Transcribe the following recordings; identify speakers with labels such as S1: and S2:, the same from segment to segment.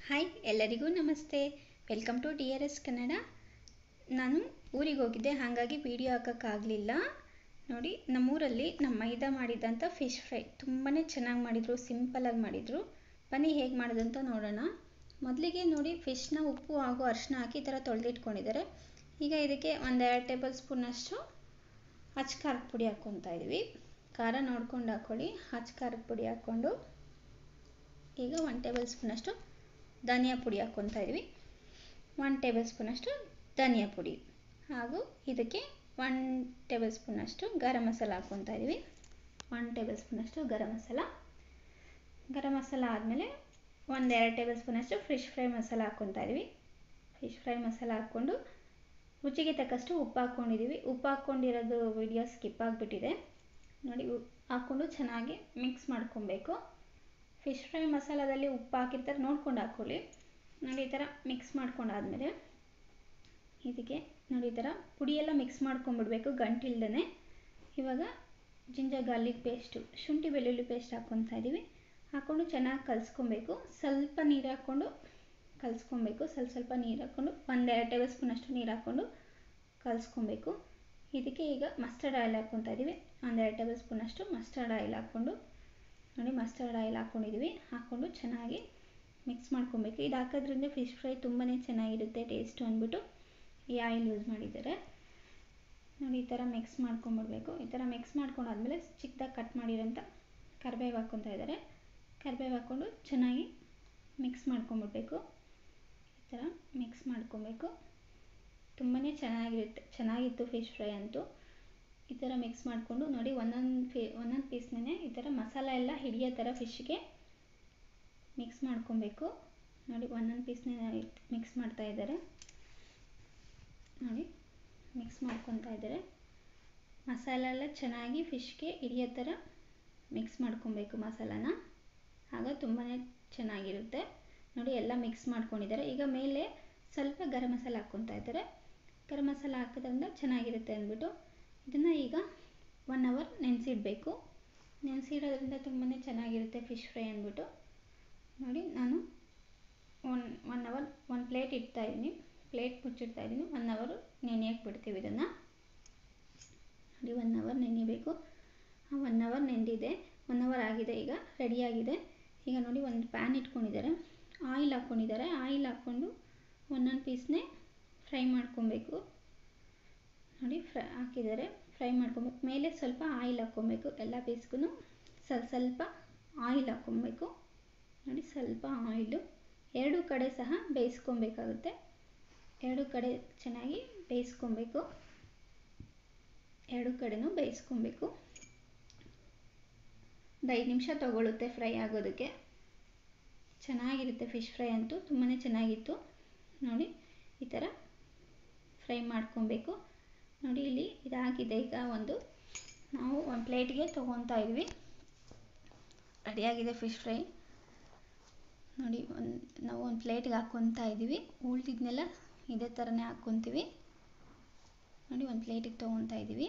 S1: hi ಎಲ್ಲರಿಗೂ ನಮಸ್ತೆ welcome to D R S Kannada ನಾನು ಊರಿಗೆ ಹೋಗಿದ್ದೆ ಹಾಗಾಗಿ ವಿಡಿಯೋ ಹಾಕೋಕ್ಕಾಗಲಿಲ್ಲ ನೋಡಿ ನಮ್ಮೂರಲ್ಲಿ ನಮ್ಮ ಮೈದಾ ಮಾಡಿದಂಥ ಫಿಶ್ ಫ್ರೈ ತುಂಬಾ ಚೆನ್ನಾಗಿ ಮಾಡಿದರು ಸಿಂಪಲಾಗಿ ಮಾಡಿದರು ಬನ್ನಿ ಹೇಗೆ ಮಾಡೋದಂತ ನೋಡೋಣ ಮೊದಲಿಗೆ ನೋಡಿ ಫಿಶ್ನ ಉಪ್ಪು ಹಾಗೂ ಅರಿಶಿನ ಹಾಕಿ ಈ ಥರ ತೊಳೆದಿಟ್ಕೊಂಡಿದ್ದಾರೆ ಈಗ ಇದಕ್ಕೆ ಒಂದು ಎರಡು ಟೇಬಲ್ ಸ್ಪೂನಷ್ಟು ಹಚ್ ಖಾರದ ಪುಡಿ ಹಾಕ್ಕೊತಾ ಇದ್ವಿ ಖಾರ ನೋಡ್ಕೊಂಡು ಹಾಕ್ಕೊಳ್ಳಿ ಹಚ್ ಖಾರದ ಪುಡಿ ಹಾಕ್ಕೊಂಡು ಈಗ ಒನ್ ಟೇಬಲ್ ಸ್ಪೂನಷ್ಟು ಧನಿಯಾ ಪುಡಿ ಹಾಕ್ಕೊತಾ ಇದ್ವಿ ಒನ್ ಟೇಬಲ್ ಸ್ಪೂನಷ್ಟು ಧನಿಯಾ ಪುಡಿ ಹಾಗೂ ಇದಕ್ಕೆ ಒನ್ ಟೇಬಲ್ ಸ್ಪೂನಷ್ಟು ಗರಂ ಮಸಾಲ ಹಾಕ್ಕೊತಾ ಇದ್ವಿ ಒನ್ ಟೇಬಲ್ ಸ್ಪೂನಷ್ಟು ಗರಂ ಮಸಾಲ ಗರಂ ಮಸಾಲ ಆದಮೇಲೆ ಒಂದು ಎರಡು ಟೇಬಲ್ ಸ್ಪೂನಷ್ಟು ಫಿಶ್ ಫ್ರೈ ಮಸಾಲ ಹಾಕ್ಕೊತಾ ಇದ್ವಿ ಫಿಶ್ ಫ್ರೈ ಮಸಾಲ ಹಾಕ್ಕೊಂಡು ರುಚಿಗೆ ತಕ್ಕಷ್ಟು ಉಪ್ಪು ಹಾಕ್ಕೊಂಡಿದ್ದೀವಿ ಉಪ್ಪು ಹಾಕ್ಕೊಂಡಿರೋದು ವಿಡಿಯೋ ಸ್ಕಿಪ್ ಆಗಿಬಿಟ್ಟಿದೆ ನೋಡಿ ಹಾಕ್ಕೊಂಡು ಚೆನ್ನಾಗಿ ಮಿಕ್ಸ್ ಮಾಡ್ಕೊಬೇಕು ಫಿಶ್ ಫ್ರೈ ಮಸಾಲದಲ್ಲಿ ಉಪ್ಪು ಹಾಕಿರ್ತಾರೆ ನೋಡ್ಕೊಂಡು ಹಾಕ್ಕೊಳ್ಳಿ ನೋಡಿ ಈ ಥರ ಮಿಕ್ಸ್ ಮಾಡ್ಕೊಂಡಾದ್ಮೇಲೆ ಇದಕ್ಕೆ ನೋಡಿ ಈ ಥರ ಪುಡಿಯೆಲ್ಲ ಮಿಕ್ಸ್ ಮಾಡ್ಕೊಂಬಿಡ್ಬೇಕು ಗಂಟಿಲ್ದೇ ಇವಾಗ ಜಿಂಜರ್ ಗಾರ್ಲಿಕ್ ಪೇಸ್ಟು ಶುಂಠಿ ಬೆಳ್ಳುಳ್ಳಿ ಪೇಸ್ಟ್ ಹಾಕ್ಕೊತಾ ಇದ್ದೀವಿ ಹಾಕ್ಕೊಂಡು ಚೆನ್ನಾಗಿ ಕಲಿಸ್ಕೊಬೇಕು ಸ್ವಲ್ಪ ನೀರು ಹಾಕ್ಕೊಂಡು ಕಲಿಸ್ಕೊಬೇಕು ಸ್ವಲ್ಪ ಸ್ವಲ್ಪ ನೀರು ಹಾಕ್ಕೊಂಡು ಒಂದೆರಡು ಟೇಬಲ್ ಸ್ಪೂನಷ್ಟು ನೀರು ಹಾಕ್ಕೊಂಡು ಕಲಿಸ್ಕೊಬೇಕು ಇದಕ್ಕೆ ಈಗ ಮಸ್ಟರ್ಡ್ ಆಯಿಲ್ ಹಾಕ್ಕೊತಾ ಇದ್ದೀವಿ ಒಂದೆರಡು ಟೇಬಲ್ ಸ್ಪೂನಷ್ಟು ಮಸ್ಟರ್ಡ್ ಆಯಿಲ್ ಹಾಕ್ಕೊಂಡು ನೋಡಿ ಮಸ್ಟರ್ಡ್ ಆಯಿಲ್ ಹಾಕ್ಕೊಂಡಿದ್ದೀವಿ ಹಾಕ್ಕೊಂಡು ಚೆನ್ನಾಗಿ ಮಿಕ್ಸ್ ಮಾಡ್ಕೊಬೇಕು ಇದು ಹಾಕೋದ್ರಿಂದ ಫಿಶ್ ಫ್ರೈ ತುಂಬಾ ಚೆನ್ನಾಗಿರುತ್ತೆ ಟೇಸ್ಟು ಅಂದ್ಬಿಟ್ಟು ಈ ಆಯಿಲ್ ಯೂಸ್ ಮಾಡಿದ್ದಾರೆ ನೋಡಿ ಈ ಥರ ಮಿಕ್ಸ್ ಮಾಡ್ಕೊಂಬಿಡ್ಬೇಕು ಈ ಥರ ಮಿಕ್ಸ್ ಮಾಡ್ಕೊಂಡಾದ್ಮೇಲೆ ಚಿಕ್ಕದಾಗಿ ಕಟ್ ಮಾಡಿರೋಂಥ ಕರಿಬೇವು ಹಾಕ್ಕೊತಾ ಇದ್ದಾರೆ ಕರಿಬೇವು ಹಾಕ್ಕೊಂಡು ಚೆನ್ನಾಗಿ ಮಿಕ್ಸ್ ಮಾಡ್ಕೊಂಬಿಡ್ಬೇಕು ಈ ಥರ ಮಿಕ್ಸ್ ಮಾಡ್ಕೊಬೇಕು ತುಂಬಾ ಚೆನ್ನಾಗಿರುತ್ತೆ ಚೆನ್ನಾಗಿತ್ತು ಫಿಶ್ ಫ್ರೈ ಅಂತೂ ಈ ಥರ ಮಿಕ್ಸ್ ಮಾಡಿಕೊಂಡು ನೋಡಿ ಒಂದೊಂದು ಫಿ ಒಂದೊಂದು ಪೀಸ್ನೇ ಈ ಥರ ಮಸಾಲ ಎಲ್ಲ ಹಿಡಿಯೋ ಥರ ಫಿಶ್ಗೆ ಮಿಕ್ಸ್ ಮಾಡ್ಕೊಬೇಕು ನೋಡಿ ಒಂದೊಂದು ಪೀಸ್ನೇ ಮಿಕ್ಸ್ ಮಾಡ್ತಾ ಇದ್ದಾರೆ ನೋಡಿ ಮಿಕ್ಸ್ ಮಾಡ್ಕೊತಾ ಇದ್ದಾರೆ ಮಸಾಲ ಎಲ್ಲ ಚೆನ್ನಾಗಿ ಫಿಶ್ಗೆ ಹಿಡಿಯೋ ಥರ ಮಿಕ್ಸ್ ಮಾಡ್ಕೊಬೇಕು ಮಸಾಲಾನ ಆಗ ತುಂಬಾ ಚೆನ್ನಾಗಿರುತ್ತೆ ನೋಡಿ ಎಲ್ಲ ಮಿಕ್ಸ್ ಮಾಡ್ಕೊಂಡಿದ್ದಾರೆ ಈಗ ಮೇಲೆ ಸ್ವಲ್ಪ ಗರಂ ಮಸಾಲ ಹಾಕ್ಕೊತಾ ಇದ್ದಾರೆ ಗರಂ ಮಸಾಲ ಹಾಕೋದ್ರಿಂದ ಚೆನ್ನಾಗಿರುತ್ತೆ ಅಂದ್ಬಿಟ್ಟು ಇದನ್ನು ಈಗ ಒನ್ ಅವರ್ ನೆನೆಸಿಡಬೇಕು ನೆನೆಸಿಡೋದ್ರಿಂದ ತುಂಬಾ ಚೆನ್ನಾಗಿರುತ್ತೆ ಫಿಶ್ ಫ್ರೈ ಅಂದ್ಬಿಟ್ಟು ನೋಡಿ ನಾನು ಒನ್ ಒನ್ ಅವರ್ ಒಂದು ಪ್ಲೇಟ್ ಇಡ್ತಾಯಿದ್ದೀನಿ ಪ್ಲೇಟ್ ಮುಚ್ಚಿಡ್ತಾ ಇದ್ದೀನಿ ಒನ್ ಅವರು ನೆನೆಯಕ್ಕೆ ಬಿಡ್ತೀವಿ ಇದನ್ನು ನೋಡಿ ಒನ್ ಅವರ್ ನೆನಿಬೇಕು ಆ ಒನ್ ಅವರ್ ನೆಂದಿದೆ ಒನ್ ಅವರ್ ಆಗಿದೆ ಈಗ ರೆಡಿಯಾಗಿದೆ ಈಗ ನೋಡಿ ಒಂದು ಪ್ಯಾನ್ ಇಟ್ಕೊಂಡಿದ್ದಾರೆ ಆಯಿಲ್ ಹಾಕ್ಕೊಂಡಿದ್ದಾರೆ ಆಯಿಲ್ ಹಾಕ್ಕೊಂಡು ಒಂದೊಂದು ಪೀಸ್ನೇ ಫ್ರೈ ಮಾಡ್ಕೊಬೇಕು ನೋಡಿ ಫ್ರೈ ಹಾಕಿದ್ದಾರೆ ಫ್ರೈ ಮಾಡ್ಕೊಬೇಕು ಮೇಲೆ ಸ್ವಲ್ಪ ಆಯಿಲ್ ಹಾಕ್ಕೊಬೇಕು ಎಲ್ಲ ಪೀಸ್ಗೂ ಸ್ವಲ್ಪ ಸ್ವಲ್ಪ ಆಯಿಲ್ ಹಾಕ್ಕೊಬೇಕು ನೋಡಿ ಸ್ವಲ್ಪ ಆಯಿಲು ಎರಡು ಕಡೆ ಸಹ ಬೇಯಿಸ್ಕೊಬೇಕಾಗುತ್ತೆ ಎರಡು ಕಡೆ ಚೆನ್ನಾಗಿ ಬೇಯಿಸ್ಕೊಬೇಕು ಎರಡು ಕಡೆನೂ ಬೇಯಿಸ್ಕೊಬೇಕು ಒಂದು ಐದು ನಿಮಿಷ ತೊಗೊಳುತ್ತೆ ಫ್ರೈ ಆಗೋದಕ್ಕೆ ಚೆನ್ನಾಗಿರುತ್ತೆ ಫಿಶ್ ಫ್ರೈ ಅಂತೂ ತುಂಬಾ ಚೆನ್ನಾಗಿತ್ತು ನೋಡಿ ಈ ಥರ ಫ್ರೈ ಮಾಡ್ಕೊಬೇಕು ನೋಡಿ ಇಲ್ಲಿ ಇದಾಗಿದೆ ಈಗ ಒಂದು ನಾವು ಒಂದು ಪ್ಲೇಟ್ಗೆ ತೊಗೊತಾ ಇದ್ವಿ ರೆಡಿಯಾಗಿದೆ ಫಿಶ್ ಫ್ರೈ ನೋಡಿ ಒಂದು ನಾವು ಒಂದು ಪ್ಲೇಟ್ಗೆ ಹಾಕ್ಕೊತಾ ಇದ್ದೀವಿ ಉಳಿದಿದ್ನೆಲ್ಲ ಇದೇ ಥರನೇ ಹಾಕ್ಕೊತೀವಿ ನೋಡಿ ಒಂದು ಪ್ಲೇಟಿಗೆ ತೊಗೊತಾ ಇದ್ದೀವಿ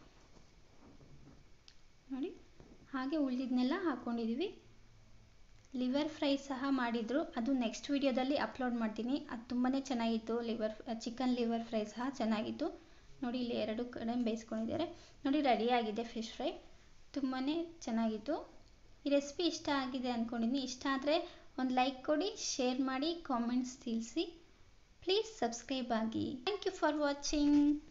S1: ನೋಡಿ ಹಾಗೆ ಉಳಿದಿದ್ನೆಲ್ಲ ಹಾಕ್ಕೊಂಡಿದ್ದೀವಿ ಲಿವರ್ ಫ್ರೈ ಸಹ ಮಾಡಿದರು ಅದು ನೆಕ್ಸ್ಟ್ ವೀಡಿಯೋದಲ್ಲಿ ಅಪ್ಲೋಡ್ ಮಾಡ್ತೀನಿ ಅದು ತುಂಬಾ ಚೆನ್ನಾಗಿತ್ತು ಲಿವರ್ ಚಿಕನ್ ಲಿವರ್ ಫ್ರೈ ಸಹ ಚೆನ್ನಾಗಿತ್ತು ನೋಡಿ ಇಲ್ಲಿ ಎರಡು ಕಡೆ ಬೇಯಿಸ್ಕೊಂಡಿದ್ದಾರೆ ನೋಡಿ ರೆಡಿಯಾಗಿದೆ ಫಿಶ್ ಫ್ರೈ ತುಂಬಾ ಚೆನ್ನಾಗಿತ್ತು ಈ ರೆಸಿಪಿ ಇಷ್ಟ ಆಗಿದೆ ಅಂದ್ಕೊಂಡಿದ್ದೀನಿ ಇಷ್ಟ ಆದರೆ ಒಂದು ಲೈಕ್ ಕೊಡಿ ಶೇರ್ ಮಾಡಿ ಕಾಮೆಂಟ್ಸ್ ತಿಳಿಸಿ ಪ್ಲೀಸ್ ಸಬ್ಸ್ಕ್ರೈಬ್ ಆಗಿ ಥ್ಯಾಂಕ್ ಯು ಫಾರ್ ವಾಚಿಂಗ್